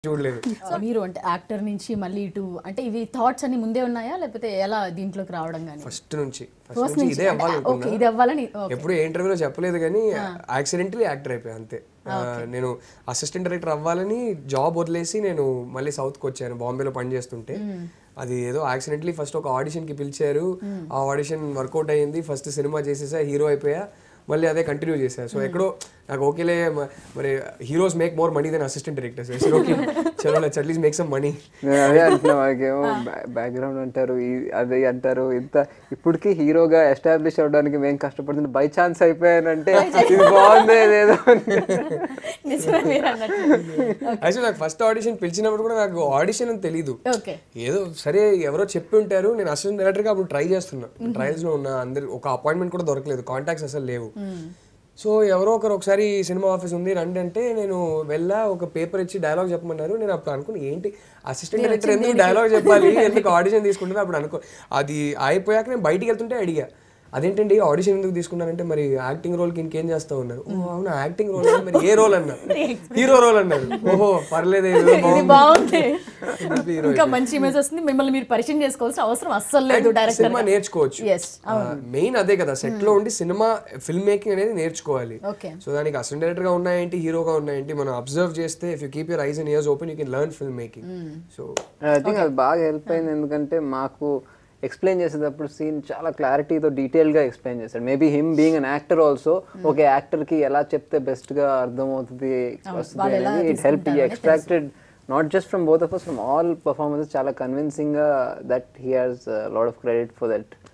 చూడలేదు సో మీరు అంటే యాక్టర్ నుంచి మళ్ళీ ఇటు అంటే ఇవి థాట్స్ అన్ని ముందే ఉన్నాయా లేకపోతే ఎలా దీంట్లోకి రావడం కానీ ఫస్ట్ నుంచి ఫస్ట్ ఫస్ట్ నుంచి నుంచి ఇదే అంటే, ఓకే అవ్వాలనుకున్నా ఇది అవ్వాలని ఓకే ఎప్పుడు ఏ ఇంటర్వ్యూలో చెప్పలేదు కానీ యాక్సిడెంటలీ యాక్టర్ అయిపోయా అంతే ఆ, నేను అసిస్టెంట్ డైరెక్టర్ అవ్వాలని జాబ్ వదిలేసి నేను మళ్ళీ సౌత్కి వచ్చాను బాంబేలో పని చేస్తుంటే అది ఏదో యాక్సిడెంట్లీ ఫస్ట్ ఒక audition కి పిలిచారు ఆ ఆడిషన్ వర్కౌట్ అయ్యింది ఫస్ట్ సినిమా చేసేసా హీరో అయిపోయా మళ్ళీ అదే కంటిన్యూ చేశా సో ఎక్కడో నాకు ఓకేలే మ- మరి heroes make more money then assistant directors okay చలో let's at least make some money నేను అదే అంటున్నా వాళ్ళకేమో బ్యాక్గ్రౌండ్ అంటారు ఈ- అది అంటారు ఇంత ఇప్పటికీ హీరోగా ఎస్టాబ్లిష్ అవ్వడానికి మేము కష్టపడుతుంది బై ఛాన్స్ అయిపోయానంటే ఇది బాగుంది ఏదేదో అని. నిజమే మీరు అన్నట్టు యాక్చువల్లీ నాకు ఫస్ట్ ఆడిషన్ పిలిచినప్పుడు కూడా నాకు ఆడిషన్ అని తెలీదు ఓకే ఏదో సరే ఎవరో చెప్పి ఉంటారు నేను అసిస్టెంట్ డైరెక్టర్గా అప్పుడు ట్రై చేస్తున్నా ట్రయల్స్ లో ఉన్నా అందరు ఒక అపాయింట్మెంట్ కూడా దొరకలేదు కాంటాక్ట్స్ అసలు లేవు సో ఎవరో ఒకరు ఒకసారి సినిమా ఆఫీస్ ఉంది రండి అంటే నేను వెళ్ళా ఒక పేపర్ ఇచ్చి డైలాగ్ చెప్పమన్నారు నేను అప్పుడు అనుకుని ఏంటి అసిస్టెంట్ డైరెక్టర్ ఎందుకు డైలాగ్ చెప్పాలి ఎందుకు ఆడిషన్ తీసుకుంటారు అప్పుడు అనుకో అది అయిపోయాక నేను బయటికి వెళ్తుంటే అడిగా అదేంటండి ఆడిషన్ ఎందుకు తీసుకున్నారంటే మరి యాక్టింగ్ రోల్కి ఇంకేం చేస్తా ఉన్నారు ఓ అవునా యాక్టింగ్ రోల్ మరి ఏ రోల్ అన్నా హీరో రోల్ అన్నారు ఓహో పర్లేదు ఏదో ఇది బాగుంది హీరో ఇంకా మంచి ఇమేజ్ వస్తుంది మిమ్మల్ని మీరు పరిచయం చేసుకోవాల్సిన అవసరం అస్సలు లేదు డైరెక్టర్ సినిమా నేర్చుకోవచ్చు Yes, మెయిన్ అదే కదా సెట్ లో ఉండి సినిమా ఫిల్మ్ మేకింగ్ అనేది నేర్చుకోవాలి ఓకే సో దానికి అసిస్టెంట్ డైరెక్టర్ గా ఉన్నాయేంటి హీరోగా ఉన్నాయేంటి మనం అబ్జర్వ్ చేస్తే if you keep your eyes and ears open you can learn film making so I think అది బాగా హెల్ప్ అయింది ఎందుకంటే మాకు ఎక్స్ప్లెయిన్ చేసేటప్పుడు సీన్ చాలా క్లారిటీతో డీటెయిల్గా ఎక్స్ప్లెయిన్ చేశాడు maybe him being an actor also ఒక యాక్టర్కి ఎలా చెప్తే బెస్ట్గా అర్థమవుతుంది వస్తుంది వాళ్ళు ఎలా అనేది ఇట్ హెల్ప్ ఈ extracted not just from both of us from all performances చాలా కన్విన్సింగ్గా that he has lot of credit for that